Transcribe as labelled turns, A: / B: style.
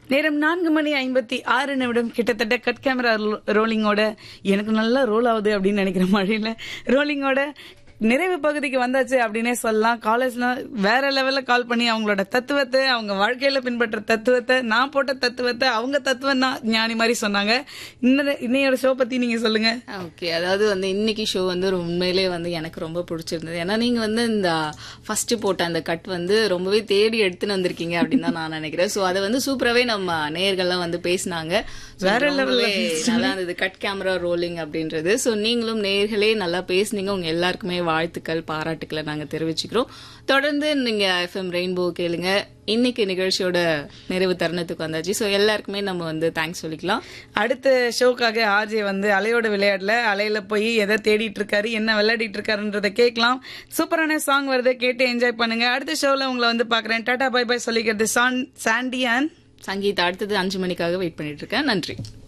A: நேரம் நான்கு மணி ஐம்பத்தி ஆறு நிமிடம் கிட்டத்தட்ட கட் கேமரா ரோலிங்கோட எனக்கு நல்லா ரோல் ஆகுது அப்படின்னு நினைக்கிற மழையில ரோலிங்கோட நிறைவு பகுதிக்கு வந்தாச்சு அப்படின்னே சொல்லலாம் காலேஜ்ல வேற லெவல்ல கால் பண்ணி அவங்களோட தத்துவத்தை அவங்க வாழ்க்கையில பின்பற்ற தத்துவத்தை நான் போட்ட தத்துவத்தை அவங்க தத்துவம் தான் ஞானி மாதிரி சொன்னாங்க இன்ன இன்னையோட ஷோ பத்தி நீங்க சொல்லுங்க
B: ஓகே அதாவது வந்து இன்னைக்கு ஷோ வந்து ஒரு உண்மையிலே வந்து எனக்கு ரொம்ப பிடிச்சிருந்தது ஏன்னா நீங்க வந்து இந்த ஃபர்ஸ்ட் போட்ட அந்த கட் வந்து ரொம்பவே தேடி எடுத்துன்னு வந்திருக்கீங்க அப்படின்னு தான் நான் நினைக்கிறேன் சோ அதை வந்து சூப்பராகவே நம்ம நேயர்கள்லாம் வந்து பேசினாங்க வேற லெவல்ல நல்லா இருந்தது கட் கேமரா ரோலிங் அப்படின்றது சோ நீங்களும் நேயர்களே நல்லா பேசுனீங்க உங்க எல்லாருக்குமே வாழ்த்துக்கள் பாராட்டுக்களை நாங்க தெரிவிச்சுக்கிறோம் தொடர்ந்து நீங்க எஃப்எம் ரெயின்போ கேளுங்க இன்னைக்கு நிகழ்ச்சியோட நிறைவு தருணத்துக்கு வந்தாச்சு சோ எல்லாருக்குமே நம்ம வந்து தேங்க்ஸ் சொல்லிக்கலாம்
A: அடுத்த ஷோக்காக ஆர்ஜே வந்து அலையோட விளையாடல அலையில போய் எதை தேடிட்டு இருக்காரு என்ன விளையாடிட்டு இருக்காருன்றத கேட்கலாம் சூப்பரான சாங் வருது கேட்டு என்ஜாய் பண்ணுங்க அடுத்த ஷோல உங்களை வந்து பாக்குறேன் டாடா பை பை சொல்லிக்கிறது சான் சாண்டி அண்ட்
B: சங்கீதா அடுத்தது அஞ்சு மணிக்காக வெயிட் பண்ணிட்டு இருக்கேன் நன்றி